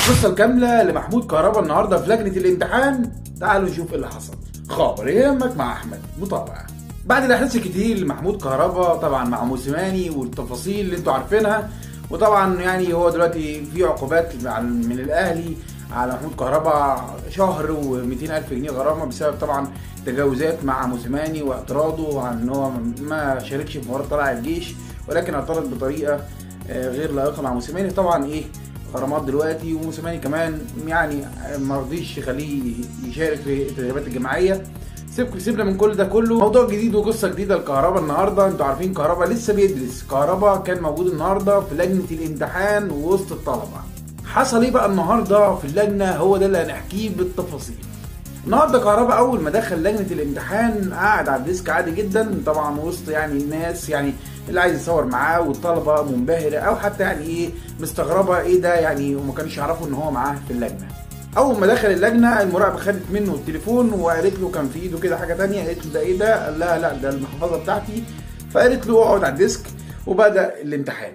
القصة الكاملة لمحمود كهربا النهاردة في لجنة الامتحان تعالوا نشوف ايه اللي حصل خبر يهمك مع أحمد مطاوع بعد الأحداث الكتير لمحمود كهربا طبعا مع موسيماني والتفاصيل اللي انتوا عارفينها وطبعا يعني هو دلوقتي في عقوبات من الأهلي على محمود كهربا شهر و200 ألف جنيه غرامة بسبب طبعا تجاوزات مع موسيماني واعتراضه عن ان هو ما شاركش في مباراة طلع الجيش ولكن اعترض بطريقة غير لائقة مع موسيماني طبعا ايه غرامات دلوقتي وموسيماني كمان يعني ما رضيش يخليه يشارك في التدريبات الجماعيه سيبك سيبنا من كل ده كله موضوع جديد وقصه جديده لكهربا النهارده انتوا عارفين كهربا لسه بيدرس كهربا كان موجود النهارده في لجنه الامتحان وسط الطلبه حصل ايه بقى النهارده في اللجنه هو ده اللي هنحكيه بالتفاصيل النهارده كهربا اول ما دخل لجنه الامتحان قعد على الديسك عادي جدا طبعا وسط يعني الناس يعني اللي عايز يصور معاه والطلبه منبهره او حتى يعني ايه مستغربه ايه ده يعني وما كانوش يعرفوا ان هو معاه في اللجنه اول ما دخل اللجنه المراقبه خدت منه التليفون وقالت له كان في ايده كده حاجه تانية قالت له ده ايه ده قال لها لا ده المحفظه بتاعتي فقالت له اقعد على الديسك وبدا الامتحان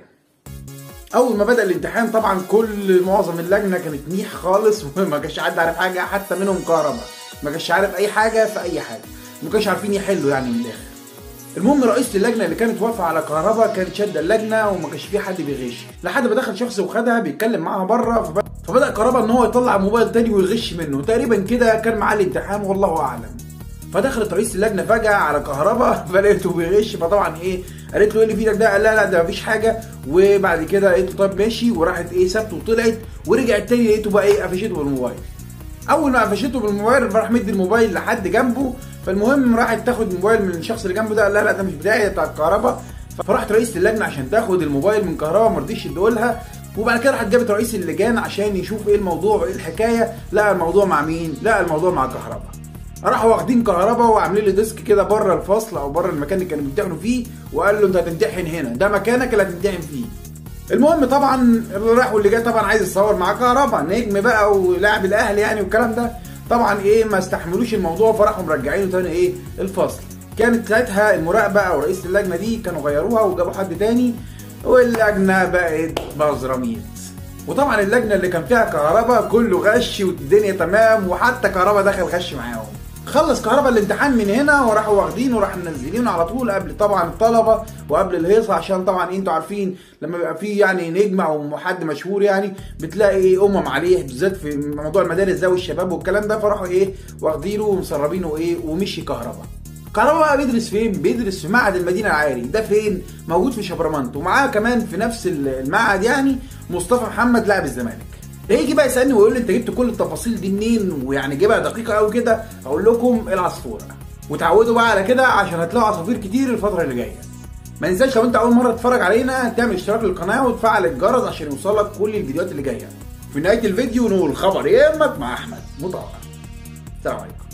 اول ما بدا الامتحان طبعا كل معظم اللجنه كانت ميح خالص وما كانش حد عارف حاجه حتى منهم كهربا ما كانش عارف اي حاجه في اي حاجه ما كانش عارفين يحلوا يعني من الاخر المهم رئيسة اللجنة اللي كانت واقفة على كهربا كانت شادة اللجنة وما كانش في حد بيغش لحد ما دخل شخص وخدها بيتكلم معاها بره فبدأ, فبدأ كهربا ان هو يطلع موبايل تاني ويغش منه تقريبا كده كان معاه الامتحان والله اعلم فدخلت رئيس اللجنة فجأة على كهربا فلقيته بيغش فطبعا ايه قالت له ايه اللي في ايدك ده قال لا لا ده مفيش حاجة وبعد كده قالت له طب ماشي وراحت ايه سابته وطلعت ورجعت تاني لقيته بقى ايه قفشته بالموبايل اول ما قفشته بالموبايل راح مدي الموبايل لحد جنبه فالمهم راحت تاخد الموبايل من الشخص اللي جنبه ده قال لا لا ده مش بتاعي ده بتاع الكهرباء فراحت رئيسة اللجنة عشان تاخد الموبايل من كهرباء ما رضيش يديهولها وبعد كده راحت جابت رئيس اللجان عشان يشوف ايه الموضوع وايه الحكايه لقى الموضوع مع مين؟ لقى الموضوع مع كهرباء راحوا واخدين كهرباء وعاملين له ديسك كده بره الفصل او بره المكان اللي كانوا بيمتحنوا فيه وقال له انت هتمتحن هنا ده مكانك اللي هتمتحن فيه المهم طبعا اللي راح واللي جاي طبعا عايز يتصور مع كهرباء نجم بقى ولاعب الاهلي يعني والكلام ده طبعا ايه ما استحملوش الموضوع فراحوا مرجعينه تاني ايه الفصل كانت ساعتها المراقبه او رئيس اللجنه دي كانوا غيروها وجابوا حد تاني واللجنه بقت بزراميط وطبعا اللجنه اللي كان فيها كهرباء كله غش والدنيا تمام وحتى كهرباء دخل غش معاهم خلص كهرباء الامتحان من هنا وراحوا واخدينه وراح منزلينه على طول قبل طبعا الطلبه وقبل الهيصه عشان طبعا انتوا عارفين لما بيبقى في يعني نجم او حد مشهور يعني بتلاقي ايه امم عليه بالذات في موضوع المدارس ده والشباب والكلام ده فراحوا ايه واخدينه ومسربينه ايه ومشي كهرباء كهرباء بقى بيدرس فين؟ بيدرس في معهد المدينه العالي، ده فين؟ موجود في شبرمنت ومعاه كمان في نفس المعهد يعني مصطفى محمد لاعب الزمالك. هيجي بقى يسالني ويقول لي انت جبت كل التفاصيل دي منين ويعني جيبها دقيقه قوي كده اقول لكم العصفوره وتعودوا بقى على كده عشان هتلاقوا عصافير كتير الفتره اللي جايه ما ننساش لو انت اول مره تتفرج علينا تعمل اشتراك للقناه وتفعل الجرس عشان يوصلك كل الفيديوهات اللي جايه في نهايه الفيديو نقول خبر يهمك مع احمد مطاوع السلام عليكم